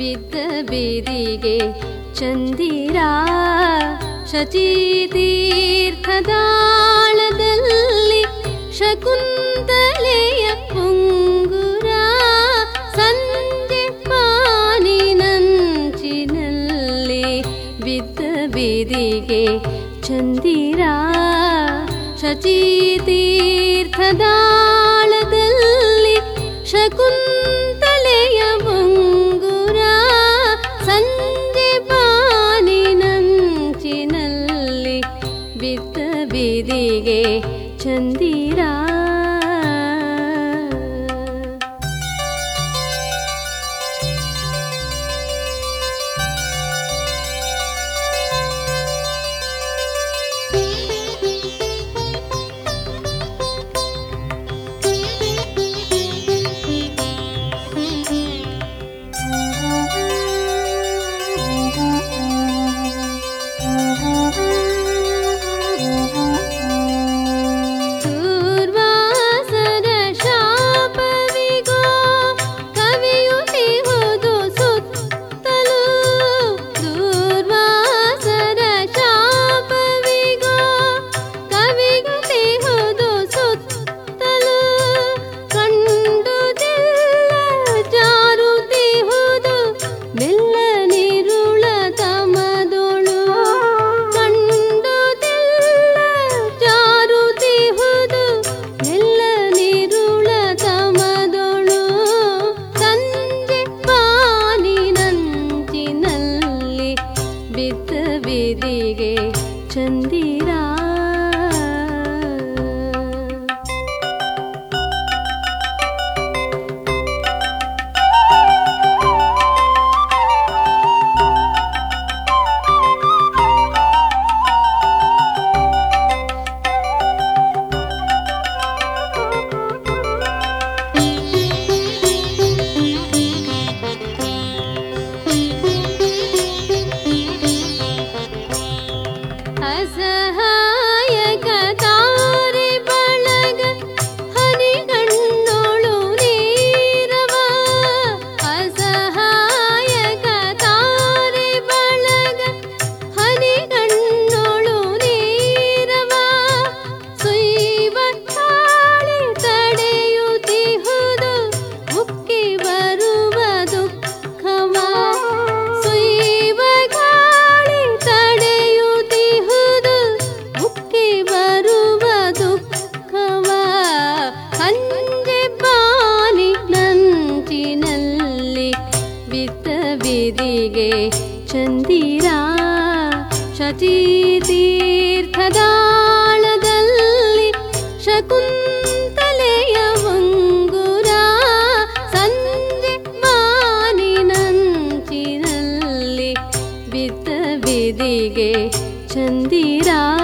ಬಿದ್ದ ಬೀದಿಗೆ ಚಂದಿರ ಶಚೀತೀರ್ಥದಾಳದಲ್ಲಿ ಶಕುಂತಲೆಯ ಪುಂಗುರ ಸಂಜೆ ಪಾನಿನಂಚಿನಲ್ಲಿ ಬಿದ್ದ ಬೀದಿಗೆ ಚಂದಿರ ಶಚೀತೀರ್ಥದಾಳದಲ್ಲಿ ಶಕುಂತಲೆಯ ಮುಂಗುರ ಸಂಜೆ ಬಾನಿನಂಚಿನಲ್ಲಿ ಬಿದ್ದ ಬೀದಿಗೆ ಚಂದಿರ ದೂರ್ವಾಸರ ಶಾಪವಿಗೋ ಕವಿಯುತ್ತಿಹುದು ಸುತ್ತಲೂ ದೂರ್ವಾಸರ ಶಾಪವಿಗೋ ಕವಿಯುತ್ತಿಹುದು ಸುತ್ತಲೂ ಕಂಡುದಿಲ್ಲ ಜಾರುತ್ತಿಹುದು ಮೆಲ್ಲ ನಿರುಳ ತಮದೊಳು ಕಂಡುದಿಲ್ಲ ಜಾರುತ್ತಿಹುದು ಮೆಲ್ಲ ನಿರುಳ ತಮದೊಳು ಸಂಜೆ ಪಾನಿನಂಚಿನಲ್ಲಿ ಬಿದ್ದ ಬೀದಿಗೆ ಚಂದಿರ ಅಸಹಾಯಕ ತಾರೆ ಬಳಗ ಹನಿಗಣ್ಣೊಳು ನೀರವ ಅಸಹಾಯಕ ತಾರೆ ಬಳಗ ಹನಿಗಣ್ಣೊಳು ನೀರವ ಸುಯ್ವ ತಾಳಿ ತಡೆಯುತ್ತಿಹುದು ಮುಕ್ಕಿ ಬರುವ ದುಃಖವ ಸುಯ್ವ ಗಾಳಿ ತಡೆಯುತ್ತಿಹುದು ಮುಕ್ಕಿ ಬರುವ ದುಃಖವ ಸಂಜೆ ಬಾನಿ ನಂಚಿನಲ್ಲಿ ಬಿದ್ದ ಬೀದಿಗೆ ಚಂದಿರ ಶಚೀತೀರ್ಥದಾಳದಲ್ಲಿ ಶಕುಂತಲೆಯ ಮುಂಗುರ ಸಂಜೆ ಬಾನಿನಂಚಿನಲ್ಲಿ ಬಿದ್ದ ಬೀದಿಗೆ ಚಂದಿರ